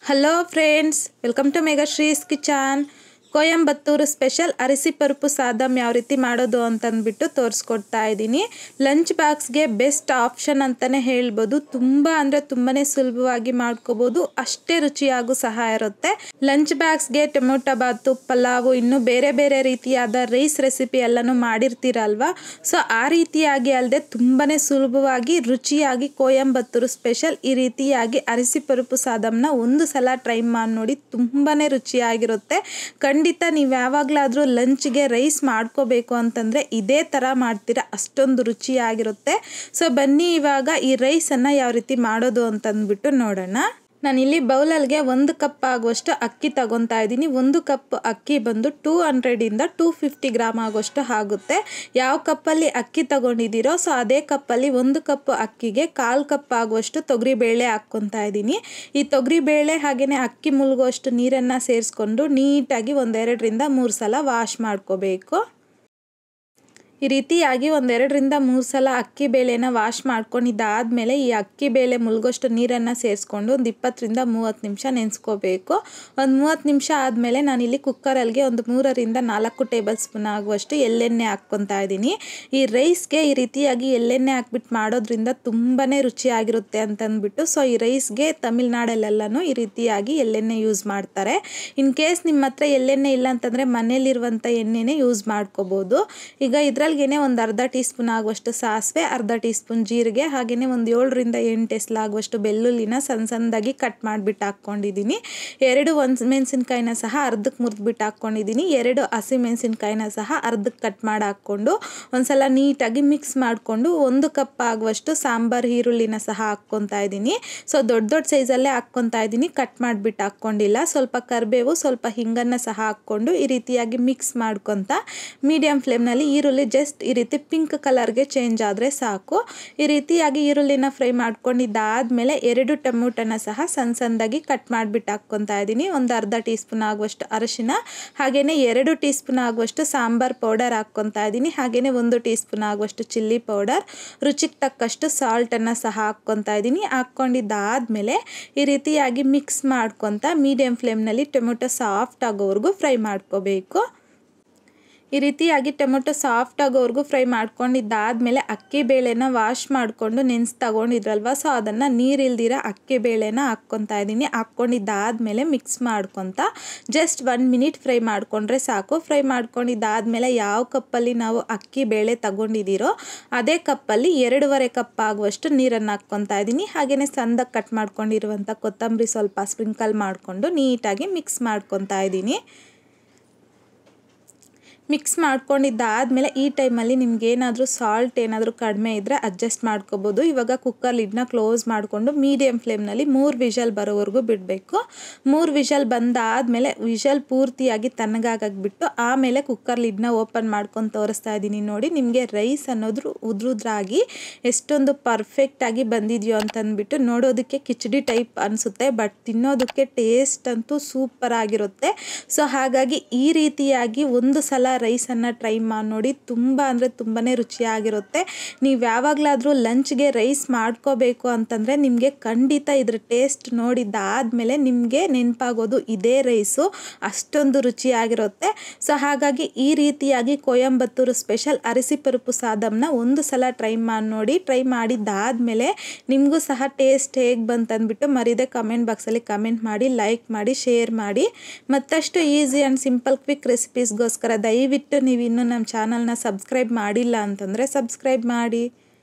hello friends welcome to Megashree's kitchen Coimbatore special ಅರಿಸಿ ಪರುಪು ಸಾದಮ್ ಯಾವ ರೀತಿ ಮಾಡೋದು ಅಂತಂದ್ಬಿಟ್ಟು ತೋರಿಸ್ಕೊಡ್ತಾ ಇದ್ದೀನಿ ಲಂಚ್ ಬಾಕ್ಸ್ಗೆ ಬೆಸ್ಟ್ ಆಪ್ಷನ್ ಅಂತಲೇ ಹೇಳ್ಬೋದು ತುಂಬ ಅಂದರೆ ತುಂಬಾ ಸುಲಭವಾಗಿ ಮಾಡ್ಕೋಬೋದು ಅಷ್ಟೇ ರುಚಿಯಾಗೂ ಸಹ ಇರುತ್ತೆ ಲಂಚ್ ಬಾಕ್ಸ್ಗೆ ಟೊಮೊಟೊ ಬಾತು ಪಲಾವು ಇನ್ನು ಬೇರೆ ಬೇರೆ ರೀತಿಯಾದ ರೈಸ್ ರೆಸಿಪಿ ಎಲ್ಲನೂ ಮಾಡಿರ್ತೀರಲ್ವಾ ಸೊ ಆ ರೀತಿಯಾಗಿ ಅಲ್ಲದೆ ತುಂಬಾ ಸುಲಭವಾಗಿ ರುಚಿಯಾಗಿ ಕೊಯಂಬತ್ತೂರು ಸ್ಪೆಷಲ್ ಈ ರೀತಿಯಾಗಿ ಅರಿಸಿ ಪರುಪು ಸಾದಮ್ನ ಒಂದು ಸಲ ಟ್ರೈ ಮಾಡಿ ನೋಡಿ ತುಂಬಾ ರುಚಿಯಾಗಿರುತ್ತೆ ಖಂಡಿತ ನೀವು ಯಾವಾಗಲಾದರೂ ಲಂಚ್ಗೆ ರೈಸ್ ಮಾಡ್ಕೋಬೇಕು ಅಂತಂದರೆ ಇದೇ ಥರ ಮಾಡ್ತೀರಾ ಅಷ್ಟೊಂದು ರುಚಿಯಾಗಿರುತ್ತೆ ಸೊ ಬನ್ನಿ ಇವಾಗ ಈ ರೈಸನ್ನು ಯಾವ ರೀತಿ ಮಾಡೋದು ಅಂತಂದ್ಬಿಟ್ಟು ನೋಡೋಣ ನಾನಿಲ್ಲಿ ಬೌಲಲ್ಗೆ ಒಂದು ಕಪ್ ಆಗುವಷ್ಟು ಅಕ್ಕಿ ತಗೊತಾ ಇದ್ದೀನಿ ಒಂದು ಕಪ್ ಅಕ್ಕಿ ಬಂದು ಟೂ ಹಂಡ್ರೆಡಿಂದ ಟೂ ಫಿಫ್ಟಿ ಗ್ರಾಮ್ ಆಗುವಷ್ಟು ಆಗುತ್ತೆ ಯಾವ ಕಪ್ಪಲ್ಲಿ ಅಕ್ಕಿ ತಗೊಂಡಿದ್ದೀರೋ ಸೊ ಅದೇ ಕಪ್ಪಲ್ಲಿ ಒಂದು ಕಪ್ ಅಕ್ಕಿಗೆ ಕಾಲು ಕಪ್ ಆಗುವಷ್ಟು ತೊಗರಿ ಬೇಳೆ ಹಾಕ್ಕೊತಾ ಇದ್ದೀನಿ ಈ ತೊಗರಿ ಬೇಳೆ ಹಾಗೆಯೇ ಅಕ್ಕಿ ಮುಳುಗುವಷ್ಟು ನೀರನ್ನು ಸೇರಿಸ್ಕೊಂಡು ನೀಟಾಗಿ ಒಂದೆರಡರಿಂದ ಮೂರು ಸಲ ವಾಶ್ ಮಾಡ್ಕೋಬೇಕು ಈ ರೀತಿಯಾಗಿ ಒಂದೆರಡರಿಂದ ಮೂರು ಸಲ ಅಕ್ಕಿ ಬೇಳೆನ ವಾಶ್ ಮಾಡ್ಕೊಂಡಿದ್ದಾದಮೇಲೆ ಈ ಅಕ್ಕಿ ಬೇಳೆ ಮುಳುಗೋಷ್ಟು ನೀರನ್ನು ಸೇರಿಸ್ಕೊಂಡು ಒಂದು ಇಪ್ಪತ್ತರಿಂದ ಮೂವತ್ತು ನಿಮಿಷ ನೆನೆಸ್ಕೋಬೇಕು ಒಂದು ಮೂವತ್ತು ನಿಮಿಷ ಆದಮೇಲೆ ನಾನಿಲ್ಲಿ ಕುಕ್ಕರಲ್ಲಿಗೆ ಒಂದು ಮೂರರಿಂದ ನಾಲ್ಕು ಟೇಬಲ್ ಸ್ಪೂನ್ ಆಗುವಷ್ಟು ಎಳ್ಳೆಣ್ಣೆ ಹಾಕ್ಕೊತಾ ಇದ್ದೀನಿ ಈ ರೈಸ್ಗೆ ಈ ರೀತಿಯಾಗಿ ಎಳ್ಳೆಣ್ಣೆ ಹಾಕ್ಬಿಟ್ಟು ಮಾಡೋದ್ರಿಂದ ತುಂಬಾ ರುಚಿಯಾಗಿರುತ್ತೆ ಅಂತಂದ್ಬಿಟ್ಟು ಸೊ ಈ ರೈಸ್ಗೆ ತಮಿಳ್ನಾಡಲ್ಲೆಲ್ಲನೂ ಈ ರೀತಿಯಾಗಿ ಎಳ್ಳೆಣ್ಣೆ ಯೂಸ್ ಮಾಡ್ತಾರೆ ಇನ್ ಕೇಸ್ ನಿಮ್ಮ ಹತ್ರ ಎಳ್ಳೆಣ್ಣೆ ಇಲ್ಲ ಅಂತಂದರೆ ಮನೇಲಿರುವಂಥ ಎಣ್ಣೆನೇ ಯೂಸ್ ಮಾಡ್ಕೋಬೋದು ಈಗ ಇದ್ರಲ್ಲಿ ಒಂದು ಅರ್ಧ ಟೀ ಸ್ಪೂನ್ ಆಗುವಷ್ಟು ಸಾಸಿವೆ ಅರ್ಧ ಟೀ ಸ್ಪೂನ್ ಜೀರಿಗೆ ಹಾಗೆಯೇ ಒಂದು ಏಳರಿಂದ ಎಂಟು ಎಸ್ಲಾಗುವಷ್ಟು ಬೆಳ್ಳುಳ್ಳಿನ ಸಣ್ಣ ಸಣ್ಣದಾಗಿ ಕಟ್ ಮಾಡಿಬಿಟ್ಟು ಹಾಕ್ಕೊಂಡಿದ್ದೀನಿ ಎರಡು ಒಂದು ಮೆಣಸಿನ್ಕಾಯಿನ ಸಹ ಅರ್ಧಕ್ಕೆ ಮುರಿದ್ಬಿಟ್ಟು ಹಾಕ್ಕೊಂಡಿದ್ದೀನಿ ಎರಡು ಹಸಿ ಮೆಣಸಿನ್ಕಾಯಿನ ಸಹ ಅರ್ಧಕ್ಕೆ ಕಟ್ ಮಾಡಿ ಹಾಕ್ಕೊಂಡು ಒಂದ್ಸಲ ನೀಟಾಗಿ ಮಿಕ್ಸ್ ಮಾಡಿಕೊಂಡು ಒಂದು ಕಪ್ ಆಗುವಷ್ಟು ಸಾಂಬಾರು ಈರುಳ್ಳಿನ ಸಹ ಹಾಕ್ಕೊತಾ ಇದ್ದೀನಿ ಸೊ ದೊಡ್ಡ ದೊಡ್ಡ ಸೈಜಲ್ಲೇ ಹಾಕ್ಕೊತಾ ಇದ್ದೀನಿ ಕಟ್ ಮಾಡಿಬಿಟ್ಟು ಹಾಕ್ಕೊಂಡಿಲ್ಲ ಸ್ವಲ್ಪ ಕರಿಬೇವು ಸ್ವಲ್ಪ ಹಿಂಗನ್ನು ಸಹ ಹಾಕ್ಕೊಂಡು ಈ ರೀತಿಯಾಗಿ ಮಿಕ್ಸ್ ಮಾಡ್ಕೊತ ಮೀಡಿಯಮ್ ಫ್ಲೇಮ್ನಲ್ಲಿ ಈರುಳ್ಳಿ ಜಸ್ಟ್ ಈ ರೀತಿ ಪಿಂಕ್ ಕಲರ್ಗೆ ಚೇಂಜ್ ಆದರೆ ಸಾಕು ಈ ರೀತಿಯಾಗಿ ಈರುಳ್ಳಿನ ಫ್ರೈ ಮಾಡ್ಕೊಂಡಿದ್ದಾದಮೇಲೆ ಎರಡು ಟೊಮೊಟೊನ ಸಹ ಸಣ್ಣ ಸಣ್ಣದಾಗಿ ಕಟ್ ಮಾಡಿಬಿಟ್ಟು ಹಾಕ್ಕೊತಾ ಇದ್ದೀನಿ ಒಂದು ಅರ್ಧ ಟೀ ಸ್ಪೂನ್ ಆಗುವಷ್ಟು ಅರಿಶಿನ ಹಾಗೆಯೇ ಎರಡು ಟೀ ಸ್ಪೂನ್ ಆಗುವಷ್ಟು ಸಾಂಬಾರ್ ಪೌಡರ್ ಹಾಕ್ಕೊತಾ ಇದ್ದೀನಿ ಹಾಗೆಯೇ ಒಂದು ಟೀ ಸ್ಪೂನ್ ಆಗುವಷ್ಟು ಚಿಲ್ಲಿ ಪೌಡರ್ ರುಚಿಗೆ ತಕ್ಕಷ್ಟು ಸಾಲ್ಟನ್ನು ಸಹ ಹಾಕ್ಕೊತಾ ಇದ್ದೀನಿ ಹಾಕ್ಕೊಂಡಿದ್ದಾದಮೇಲೆ ಈ ರೀತಿಯಾಗಿ ಮಿಕ್ಸ್ ಮಾಡ್ಕೊತ ಮೀಡಿಯಮ್ ಫ್ಲೇಮ್ನಲ್ಲಿ ಟೊಮೊಟೊ ಸಾಫ್ಟ್ ಆಗೋವರೆಗೂ ಫ್ರೈ ಮಾಡ್ಕೋಬೇಕು ಈ ರೀತಿಯಾಗಿ ಟೊಮೊಟೊ ಸಾಫ್ಟ್ ಆಗೋವರೆಗೂ ಫ್ರೈ ಮಾಡ್ಕೊಂಡಿದ್ದಾದಮೇಲೆ ಅಕ್ಕಿ ಬೇಳೆನ ವಾಶ್ ಮಾಡಿಕೊಂಡು ನೆನೆಸಿ ತಗೊಂಡಿದ್ರಲ್ವ ಸೊ ಅದನ್ನು ನೀರಿಲ್ದಿರ ಅಕ್ಕಿ ಬೇಳೆನ ಹಾಕ್ಕೊತಾ ಇದ್ದೀನಿ ಹಾಕ್ಕೊಂಡಿದ್ದಾದಮೇಲೆ ಮಿಕ್ಸ್ ಮಾಡ್ಕೊತ ಜಸ್ಟ್ ಒನ್ ಮಿನಿಟ್ ಫ್ರೈ ಮಾಡಿಕೊಂಡ್ರೆ ಸಾಕು ಫ್ರೈ ಮಾಡ್ಕೊಂಡಿದ್ದಾದಮೇಲೆ ಯಾವ ಕಪ್ಪಲ್ಲಿ ನಾವು ಅಕ್ಕಿ ಬೇಳೆ ತಗೊಂಡಿದ್ದೀರೋ ಅದೇ ಕಪ್ಪಲ್ಲಿ ಎರಡೂವರೆ ಕಪ್ ಆಗುವಷ್ಟು ನೀರನ್ನು ಹಾಕ್ಕೊತಾ ಇದ್ದೀನಿ ಹಾಗೆಯೇ ಸಣ್ಣದಾಗಿ ಕಟ್ ಮಾಡ್ಕೊಂಡಿರುವಂಥ ಕೊತ್ತಂಬರಿ ಸ್ವಲ್ಪ ಸ್ಪ್ರಿಂಕಲ್ ಮಾಡಿಕೊಂಡು ನೀಟಾಗಿ ಮಿಕ್ಸ್ ಮಾಡ್ಕೊತಾ ಇದ್ದೀನಿ ಮಿಕ್ಸ್ ಮಾಡ್ಕೊಂಡಿದ್ದಾದಮೇಲೆ ಈ ಟೈಮಲ್ಲಿ ನಿಮ್ಗೆ ಏನಾದರೂ ಸಾಲ್ಟ್ ಏನಾದರೂ ಕಡಿಮೆ ಇದ್ದರೆ ಅಡ್ಜಸ್ಟ್ ಮಾಡ್ಕೋಬೋದು ಇವಾಗ ಕುಕ್ಕರ್ ಲಿಡ್ನ ಕ್ಲೋಸ್ ಮಾಡಿಕೊಂಡು ಮೀಡಿಯಮ್ ಫ್ಲೇಮ್ನಲ್ಲಿ ಮೂರು ವಿಷಲ್ ಬರೋವರೆಗೂ ಬಿಡಬೇಕು ಮೂರು ವಿಷಲ್ ಬಂದಾದಮೇಲೆ ವಿಷಲ್ ಪೂರ್ತಿಯಾಗಿ ತಣ್ಣಗಾಗಿಬಿಟ್ಟು ಆಮೇಲೆ ಕುಕ್ಕರ್ ಲಿಡ್ನ ಓಪನ್ ಮಾಡ್ಕೊಂಡು ತೋರಿಸ್ತಾ ಇದ್ದೀನಿ ನೋಡಿ ನಿಮಗೆ ರೈಸ್ ಅನ್ನೋದು ಉದ್ರುದ್ರಾಗಿ ಎಷ್ಟೊಂದು ಪರ್ಫೆಕ್ಟಾಗಿ ಬಂದಿದೆಯೋ ಅಂತಂದ್ಬಿಟ್ಟು ನೋಡೋದಕ್ಕೆ ಕಿಚಡಿ ಟೈಪ್ ಅನಿಸುತ್ತೆ ಬಟ್ ತಿನ್ನೋದಕ್ಕೆ ಟೇಸ್ಟ್ ಅಂತೂ ಸೂಪರ್ ಆಗಿರುತ್ತೆ ಸೊ ಹಾಗಾಗಿ ಈ ರೀತಿಯಾಗಿ ಒಂದು ಸಲ ರೈಸನ್ನು ಟ್ರೈ ಮಾಡಿ ನೋಡಿ ತುಂಬ ಅಂದರೆ ತುಂಬಾ ರುಚಿಯಾಗಿರುತ್ತೆ ನೀವು ಯಾವಾಗಲಾದರೂ ಲಂಚ್ಗೆ ರೈಸ್ ಮಾಡ್ಕೋಬೇಕು ಅಂತಂದರೆ ನಿಮಗೆ ಖಂಡಿತ ಇದ್ರ ಟೇಸ್ಟ್ ನೋಡಿದ್ದಾದಮೇಲೆ ನಿಮಗೆ ನೆನಪಾಗೋದು ಇದೇ ರೈಸು ಅಷ್ಟೊಂದು ರುಚಿಯಾಗಿರುತ್ತೆ ಸೊ ಹಾಗಾಗಿ ಈ ರೀತಿಯಾಗಿ ಕೊಯಂಬತ್ತೂರು ಸ್ಪೆಷಲ್ ಅರಿಸಿ ಪರುಪು ಸಾದಮ್ನ ಒಂದು ಸಲ ಟ್ರೈ ಮಾಡಿ ನೋಡಿ ಟ್ರೈ ಮಾಡಿದ್ದಾದಮೇಲೆ ನಿಮಗೂ ಸಹ ಟೇಸ್ಟ್ ಹೇಗೆ ಬಂತಂದ್ಬಿಟ್ಟು ಮರಿದೆ ಕಮೆಂಟ್ ಬಾಕ್ಸಲ್ಲಿ ಕಮೆಂಟ್ ಮಾಡಿ ಲೈಕ್ ಮಾಡಿ ಶೇರ್ ಮಾಡಿ ಮತ್ತಷ್ಟು ಈಸಿ ಆ್ಯಂಡ್ ಸಿಂಪಲ್ ಕ್ವಿಕ್ ರೆಸಿಪೀಸ್ಗೋಸ್ಕರ ದಯವಿಟ್ಟು ನೀವು ಇನ್ನೂ ನಮ್ಮ ಚಾನಲ್ನ ಸಬ್ಸ್ಕ್ರೈಬ್ ಮಾಡಿಲ್ಲ ಅಂತಂದರೆ ಸಬ್ಸ್ಕ್ರೈಬ್ ಮಾಡಿ